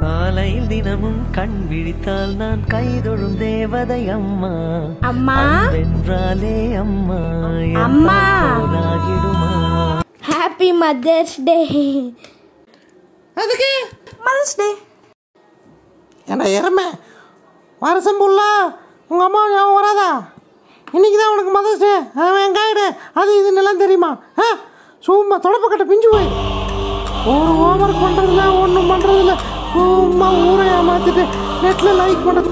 காலையில் தினமும் கண் விழித்தால் நான் கைதொழும் தேவதை அம்மா அம்மா வென்றாலே அம்மா என் அம்மா. போலாகிடுமா ஹாப்பி மதர்ஸ் டே அதுக்கு மதர்ஸ் டே ஏன்னா எருமை வருஷம் புல்லா உங்கள் அம்மா ஞாபகம் வராதா இன்னைக்கு தான் உனக்கு மதர்ஸ் டே அவன் வெங்காயிடு அது இது எல்லாம் தெரியுமா ஆ சும்மா தொடப்பக்கட்ட பிஞ்சு போய் ஒரு ஹோம்ஒர்க் பண்ணுறதில்ல ஒன்றும் பண்ணுறதில்ல சும்மா ஊரை ஏமாற்றிட்டு நெட்டில் லைக் பண்ணுறது